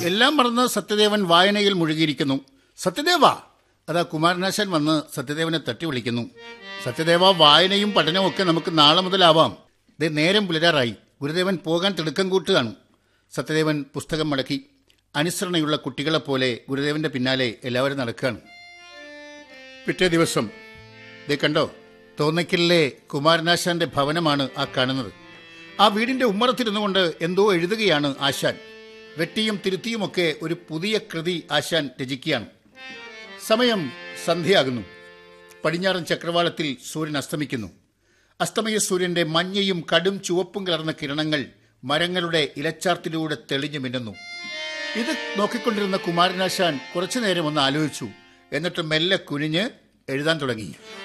എല്ലാം മറന്ന് സത്യദേവൻ വായനയിൽ മുഴുകിയിരിക്കുന്നു സത്യദേവ അതാ കുമാരനാശാൻ വന്ന് സത്യദേവനെ തട്ടി വിളിക്കുന്നു സത്യദേവ വായനയും പഠനവും ഒക്കെ നമുക്ക് നാളെ മുതലാവാം ദേ നേരം പുലരാറായി ഗുരുദേവൻ പോകാൻ തിടുക്കം കൂട്ടുകയാണ് സത്യദേവൻ പുസ്തകം മടക്കി അനുസരണയുള്ള കുട്ടികളെപ്പോലെ ഗുരുദേവന്റെ പിന്നാലെ എല്ലാവരും നടക്കുകയാണ് പിറ്റേ ദിവസം ദേ കണ്ടോ തോന്നയ്ക്കലിലെ കുമാരനാശാന്റെ ഭവനമാണ് ആ കാണുന്നത് ആ വീടിന്റെ ഉമ്മറത്തിരുന്നു കൊണ്ട് എന്തോ എഴുതുകയാണ് ആശാൻ വെട്ടിയും തിരുത്തിയുമൊക്കെ ഒരു പുതിയ കൃതി ആശാൻ രചിക്കുകയാണ് സമയം സന്ധ്യയാകുന്നു പടിഞ്ഞാറൻ ചക്രവാളത്തിൽ സൂര്യൻ അസ്തമിക്കുന്നു അസ്തമയ സൂര്യന്റെ മഞ്ഞയും കടും ചുവപ്പും കലർന്ന കിരണങ്ങൾ മരങ്ങളുടെ ഇലച്ചാർത്തിലൂടെ തെളിഞ്ഞു മിന്നുന്നു ഇത് നോക്കിക്കൊണ്ടിരുന്ന കുമാരനാശാൻ കുറച്ചു നേരം ഒന്ന് ആലോചിച്ചു എന്നിട്ട് മെല്ലെ കുനിഞ്ഞ് എഴുതാൻ തുടങ്ങി